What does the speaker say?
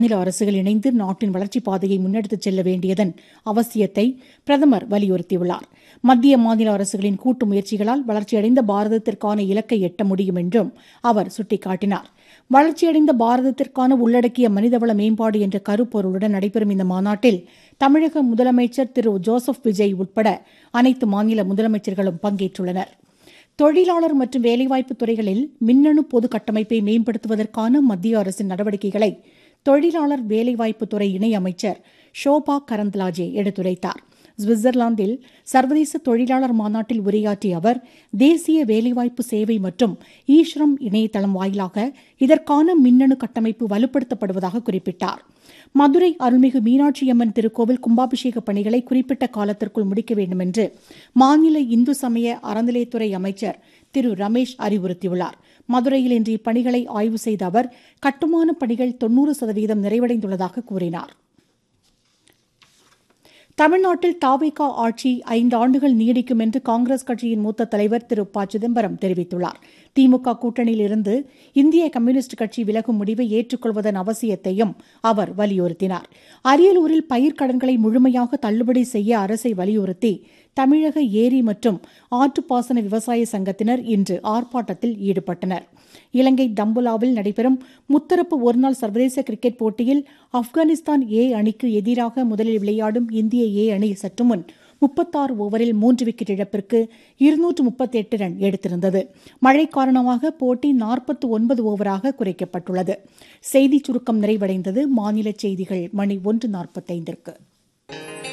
மாநில அரசுகள் இணைந்து நாட்டின் வளர்ச்சிப் பாதையை முன்னெடுத்துச் செல்ல வேண்டியதன் அவசியத்தை பிரதமர் வலியுறுத்தியுள்ளார் மத்திய மாநில அரசுகளின் கூட்டு முயற்சிகளால் வளர்ச்சியடைந்த பாரதத்திற்கான இலக்கை எட்ட முடியும் என்றும் அவர் சுட்டிக்காட்டினார் வளர்ச்சியடைந்த பாரதத்திற்கான உள்ளடக்கிய மனிதவள மேம்பாடு என்ற கருப்பொருளுடன் நடைபெறும் இந்த மாநாட்டில் தமிழக முதலமைச்சர் திரு ஜோசப் விஜய் உட்பட அனைத்து மாநில முதலமைச்சர்களும் பங்கேற்றுள்ளனர் தொழிலாளர் மற்றும் வேலைவாய்ப்பு துறைகளில் மின்னணு பொது கட்டமைப்பை மேம்படுத்துவதற்கான மத்திய அரசின் நடவடிக்கைகளை தொழிலாளர் வேலைவாய்ப்புத்துறை இணையமைச்சர் ஷோபா கரந்த்லாஜே எடுத்துரைத்தார் சுவிட்சர்லாந்தில் சர்வதேச தொழிலாளர் மாநாட்டில் உரையாற்றிய அவர் தேசிய வேலைவாய்ப்பு சேவை மற்றும் ஈஸ்ரம் இணையதளம் வாயிலாக இதற்கான மின்னணு கட்டமைப்பு வலுப்படுத்தப்படுவதாக குறிப்பிட்டார் மதுரை அருள்மிகு மீனாட்சியம்மன் திருக்கோவில் கும்பாபிஷேக பணிகளை குறிப்பிட்ட காலத்திற்குள் முடிக்க வேண்டும் என்று மாநில இந்து சமய அறநிலையத்துறை அமைச்சர் திரு ரமேஷ் அறிவுறுத்தியுள்ளார் மதுரையில் இன்று இப்பணிகளை ஆய்வு செய்த அவர் கட்டுமான பணிகள் தொன்னூறு சதவீதம் நிறைவடைந்துள்ளதாக கூறினார் தமிழ்நாட்டில் தாவேகா ஆட்சி ஐந்து ஆண்டுகள் நீடிக்கும் என்று காங்கிரஸ் கட்சியின் மூத்த தலைவர் திரு ப சிதம்பரம் தெரிவித்துள்ளார் திமுக கூட்டணியில் இருந்து இந்திய கம்யூனிஸ்ட் கட்சி விலகும் முடிவை ஏற்றுக்கொள்வதன் அவசியத்தையும் அவர் வலியுறுத்தினார் அரியலூரில் பயிர்க்கடன்களை முழுமையாக தள்ளுபடி செய்ய அரசை வலியுறுத்தி தமிழக ஏரி மற்றும் ஆற்றுப்பாசன விவசாய சங்கத்தினர் இன்று ஆர்ப்பாட்டத்தில் ஈடுபட்டனர் இலங்கை தம்புலாவில் நடைபெறும் முத்தரப்பு ஒருநாள் சர்வதேச கிரிக்கெட் போட்டியில் ஆப்கானிஸ்தான் ஏ அணிக்கு எதிராக முதலில் விளையாடும் இந்திய ஏ அணி சற்று முன் முப்பத்தாறு ஓவரில் மூன்று விக்கெட் இழப்பிற்கு இருநூற்று முப்பத்தி எட்டு ரன் எடுத்திருந்தது மழை காரணமாக போட்டி நாற்பத்தி ஒன்பது ஓவராக குறைக்கப்பட்டுள்ளது செய்திச் சுருக்கம் நிறைவடைந்தது மாநில செய்திகள் மணி ஒன்று நாற்பத்தைந்திற்கு